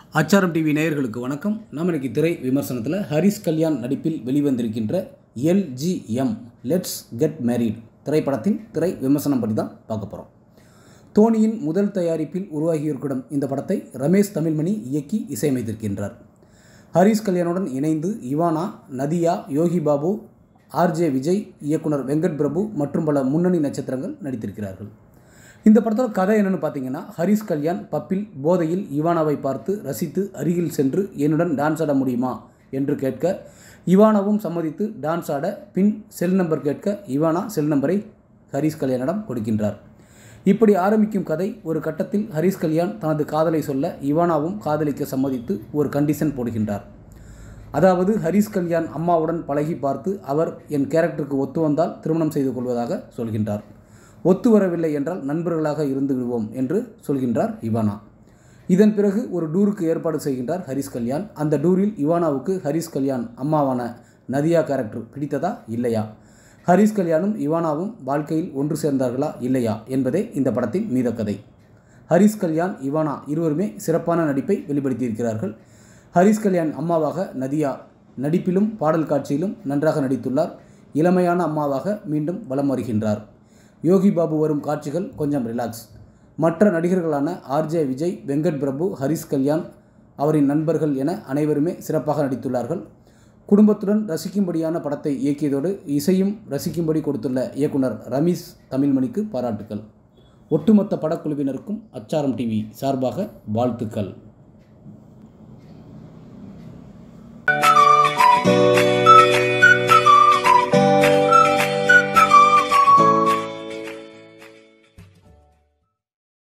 அச்சாரம் டிவி நேயர்களுக்கு வணக்கம் நம்ம இன்னைக்கு திரை விமர்சனத்தில் ஹரிஸ் கல்யாண் நடிப்பில் வெளிவந்திருக்கின்ற எல்ஜிஎம் லெட்ஸ் கெட் மேரீட் திரைப்படத்தின் திரை விமர்சனம் பற்றி தான் பார்க்க போகிறோம் தோனியின் முதல் தயாரிப்பில் உருவாகியிருக்கும் இந்த படத்தை ரமேஷ் தமிழ்மணி இயக்கி இசையமைத்திருக்கின்றார் ஹரிஸ் கல்யாணுடன் இணைந்து இவானா நதியா யோகி பாபு ஆர்ஜே விஜய் இயக்குனர் வெங்கட் பிரபு மற்றும் பல முன்னணி நட்சத்திரங்கள் நடித்திருக்கிறார்கள் இந்த படத்தோட கதை என்னன்னு பார்த்தீங்கன்னா ஹரிஸ் கல்யாண் பப்பில் போதையில் இவானாவை பார்த்து ரசித்து அருகில் சென்று என்னுடன் டான்ஸ் ஆட முடியுமா என்று கேட்க இவானாவும் சம்மதித்து டான்ஸ் ஆட பின் செல் நம்பர் கேட்க இவானா செல் நம்பரை ஹரிஸ் கல்யாணிடம் கொடுக்கின்றார் இப்படி ஆரம்பிக்கும் கதை ஒரு கட்டத்தில் ஹரிஸ் கல்யாண் தனது காதலை சொல்ல இவானாவும் காதலிக்க சம்மதித்து ஒரு கண்டிஷன் போடுகின்றார் அதாவது ஹரிஸ் கல்யாண் அம்மாவுடன் பழகி பார்த்து அவர் என் கேரக்டருக்கு ஒத்து வந்தால் திருமணம் செய்து கொள்வதாக சொல்கின்றார் ஒத்து வரவில்லை என்றால் நண்பர்களாக இருந்து விடுவோம் என்று சொல்கின்றார் இவானா இதன் பிறகு ஒரு டூருக்கு ஏற்பாடு செய்கின்றார் ஹரிஸ் கல்யாண் அந்த டூரில் இவானாவுக்கு ஹரிஸ் கல்யாண் அம்மாவான நதியா கேரக்டர் பிடித்ததா இல்லையா ஹரிஸ் கல்யாணும் இவானாவும் வாழ்க்கையில் ஒன்று சேர்ந்தார்களா இல்லையா என்பதே இந்த படத்தின் மீதக்கதை ஹரிஸ் கல்யாண் இவானா இருவருமே சிறப்பான நடிப்பை வெளிப்படுத்தியிருக்கிறார்கள் ஹரிஸ் கல்யாண் அம்மாவாக நதியா நடிப்பிலும் பாடல் காட்சியிலும் நன்றாக நடித்துள்ளார் இளமையான அம்மாவாக மீண்டும் வலம் வருகின்றார் யோகி பாபு வரும் காட்சிகள் கொஞ்சம் ரிலாக்ஸ் மற்ற நடிகர்களான ஆர்ஜே விஜய் வெங்கட் பிரபு ஹரிஸ் கல்யாண் அவரின் நண்பர்கள் என அனைவருமே சிறப்பாக நடித்துள்ளார்கள் குடும்பத்துடன் ரசிக்கும்படியான படத்தை இயக்கியதோடு இசையும் ரசிக்கும்படி கொடுத்துள்ள இயக்குனர் ரமீஸ் தமிழ்மணிக்கு பாராட்டுக்கள் ஒட்டுமொத்த படக்குழுவினருக்கும் அச்சாரம் டிவி சார்பாக வாழ்த்துக்கள்